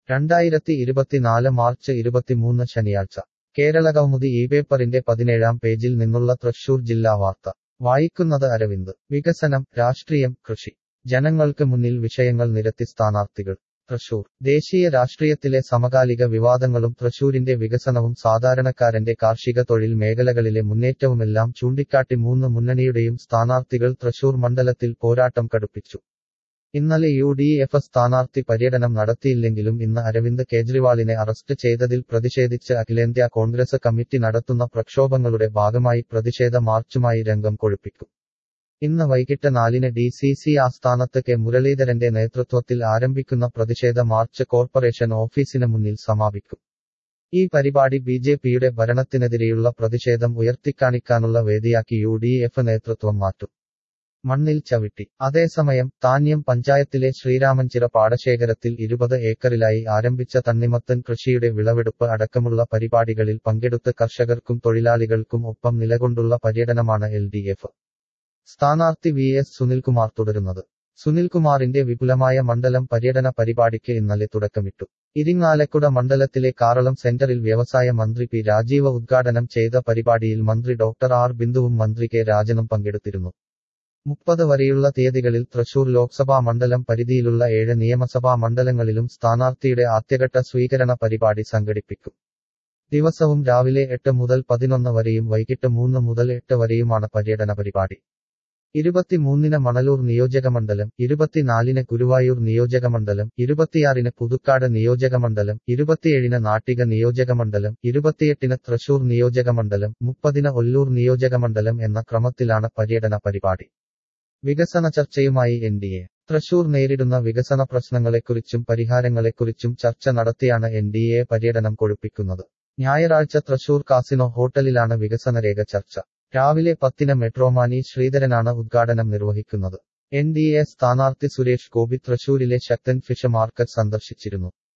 രണ്ടായിരത്തി ഇരുപത്തിനാല് മാർച്ച് ഇരുപത്തിമൂന്ന് ശനിയാഴ്ച കേരളകൗമുദി ഈ പേപ്പറിന്റെ പതിനേഴാം പേജിൽ നിന്നുള്ള തൃശൂർ ജില്ലാ വാർത്ത വായിക്കുന്നത് അരവിന്ദ് വികസനം രാഷ്ട്രീയം കൃഷി ജനങ്ങൾക്ക് മുന്നിൽ വിഷയങ്ങൾ നിരത്തി സ്ഥാനാർത്ഥികൾ തൃശൂർ ദേശീയ രാഷ്ട്രീയത്തിലെ സമകാലിക വിവാദങ്ങളും തൃശൂരിന്റെ വികസനവും സാധാരണക്കാരന്റെ കാർഷിക തൊഴിൽ മേഖലകളിലെ മുന്നേറ്റവുമെല്ലാം ചൂണ്ടിക്കാട്ടി മൂന്ന് മുന്നണിയുടെയും സ്ഥാനാർത്ഥികൾ തൃശൂർ മണ്ഡലത്തിൽ പോരാട്ടം കടുപ്പിച്ചു ഇന്നലെ യു ഡി എഫ് സ്ഥാനാർത്ഥി പര്യടനം നടത്തിയില്ലെങ്കിലും ഇന്ന് അരവിന്ദ് കെജ്രിവാളിനെ അറസ്റ്റ് ചെയ്തതിൽ പ്രതിഷേധിച്ച് അഖിലേന്ത്യാ കോൺഗ്രസ് കമ്മിറ്റി നടത്തുന്ന പ്രക്ഷോഭങ്ങളുടെ ഭാഗമായി പ്രതിഷേധ മാർച്ചുമായി രംഗം കൊഴുപ്പിക്കും ഇന്ന് വൈകിട്ട് നാലിന് ഡി സി സി ആസ്ഥാനത്ത് കെ മുരളീധരന്റെ നേതൃത്വത്തിൽ ആരംഭിക്കുന്ന പ്രതിഷേധ മാർച്ച് കോർപ്പറേഷൻ ഓഫീസിന് മുന്നിൽ സമാപിക്കും ഈ പരിപാടി ബി ജെ പിയുടെ ഭരണത്തിനെതിരെയുള്ള പ്രതിഷേധം ഉയർത്തിക്കാണിക്കാനുള്ള വേദിയാക്കി യു ഡി എഫ് നേതൃത്വം മാറ്റും മണ്ണിൽ ചവിട്ടി അതേസമയം താന്യം പഞ്ചായത്തിലെ ശ്രീരാമൻചിറ പാടശേഖരത്തിൽ ഇരുപത് ഏക്കറിലായി ആരംഭിച്ച തണ്ണിമത്തൻ കൃഷിയുടെ വിളവെടുപ്പ് അടക്കമുള്ള പരിപാടികളിൽ പങ്കെടുത്ത് കർഷകർക്കും തൊഴിലാളികൾക്കും ഒപ്പം നിലകൊണ്ടുള്ള പര്യടനമാണ് എൽ ഡി എഫ് സ്ഥാനാർത്ഥി വി എസ് സുനിൽകുമാർ തുടരുന്നത് സുനിൽകുമാറിന്റെ വിപുലമായ മണ്ഡലം പര്യടന പരിപാടിക്ക് ഇന്നലെ തുടക്കമിട്ടു ഇരിങ്ങാലക്കുട മണ്ഡലത്തിലെ കാറളം സെന്ററിൽ വ്യവസായ മന്ത്രി പി രാജീവ ഉദ്ഘാടനം ചെയ്ത പരിപാടിയിൽ മന്ത്രി ഡോക്ടർ ആർ ബിന്ദുവും മന്ത്രി കെ രാജനും പങ്കെടുത്തിരുന്നു മുപ്പത് വരെയുള്ള തീയതികളിൽ തൃശൂർ ലോക്സഭാ മണ്ഡലം പരിധിയിലുള്ള ഏഴ് നിയമസഭാ മണ്ഡലങ്ങളിലും സ്ഥാനാർത്ഥിയുടെ ആദ്യഘട്ട സ്വീകരണ പരിപാടി സംഘടിപ്പിക്കും ദിവസവും രാവിലെ എട്ട് മുതൽ പതിനൊന്ന് വരെയും വൈകിട്ട് മൂന്ന് മുതൽ എട്ട് വരെയുമാണ് പര്യടന പരിപാടി ഇരുപത്തിമൂന്നിന് മണലൂർ നിയോജകമണ്ഡലം ഇരുപത്തിനാലിന് ഗുരുവായൂർ നിയോജകമണ്ഡലം ഇരുപത്തിയാറിന് പുതുക്കാട് നിയോജകമണ്ഡലം ഇരുപത്തിയേഴിന് നാട്ടിക നിയോജകമണ്ഡലം ഇരുപത്തിയെട്ടിന് തൃശൂർ നിയോജകമണ്ഡലം മുപ്പതിന് ഒല്ലൂർ നിയോജകമണ്ഡലം എന്ന ക്രമത്തിലാണ് പര്യടന പരിപാടി വികസന ചർച്ചയുമായി എൻ ഡി എ തൃശൂർ നേരിടുന്ന വികസന പ്രശ്നങ്ങളെക്കുറിച്ചും പരിഹാരങ്ങളെക്കുറിച്ചും ചർച്ച നടത്തിയാണ് എൻ ഡി എ പര്യടനം കൊഴുപ്പിക്കുന്നത് ഞായറാഴ്ച തൃശൂർ കാസിനോ ഹോട്ടലിലാണ് വികസനരേഖ ചർച്ച രാവിലെ പത്തിന് മെട്രോമാനി ശ്രീധരനാണ് ഉദ്ഘാടനം നിർവഹിക്കുന്നത് എൻ ഡി എ സ്ഥാനാർത്ഥി സുരേഷ് ഗോപി തൃശൂരിലെ ശക്തൻ ഫിഷ് മാർക്കറ്റ് സന്ദർശിച്ചിരുന്നു